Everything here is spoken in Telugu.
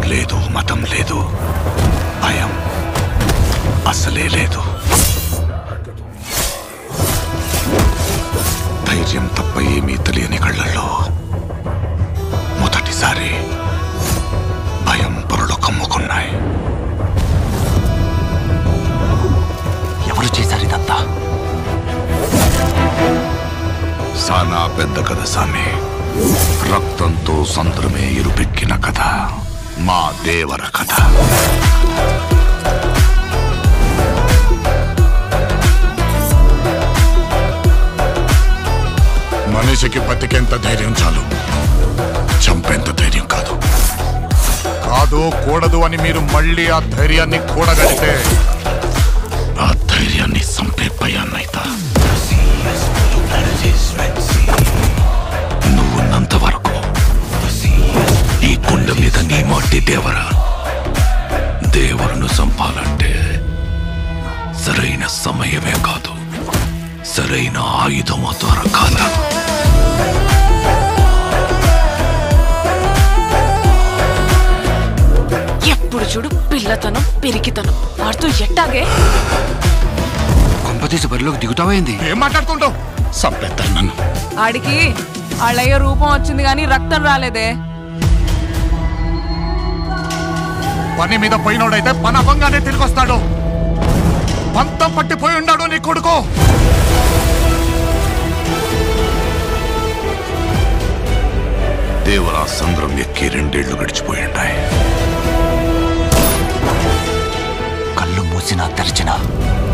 లేదు మతం లేదు భయం అసలే లేదు ధైర్యం తప్ప ఏమీ తెలియని కళ్ళల్లో మొదటిసారి భయం పొరలు కమ్ముకున్నాయి ఎవరు చేశారు ఇదంతా సానా పెద్ద కథ సామి రక్తంతో సంద్రమే ఇరుపెక్కిన కథ మా దేవర కథ మనిషికి బతికేంత ధైర్యం చాలు చంపేంత ధైర్యం కాదు కాదు కూడదు అని మీరు మళ్ళీ ఆ ధైర్యాన్ని కూడగలిగితే ఆ ధైర్యాన్ని చంపే భయాన్నైతా నువ్వున్నంత వరకు ఈ కుండ మీద నీ మట్టి దేవర దేవరును చంపాలంటే సరైన సమయమే కాదు సరైన ఆయుధము దొరకాల ఎప్పుడు చూడు పిల్లతనం పిరికితనం వాడుతూ ఎట్టాగే కొంపతీసి బరిలోకి దిగుతావైంది ఏం మాట్లాడుతుంటావు చంపేస్తాను నన్ను ఆడికి వాళ్ళయ్య రూపం వచ్చింది కానీ రక్తం రాలేదే పని మీద పోయినోడైతే పని అవ్వంగానే తిరిగి వస్తాడు పంతం పట్టిపోయి ఉన్నాడు నీ కొడుకు దేవరా సంద్రం ఎక్కి రెండేళ్లు గడిచిపోయిండాయి కళ్ళు మూసినా తెరిచినా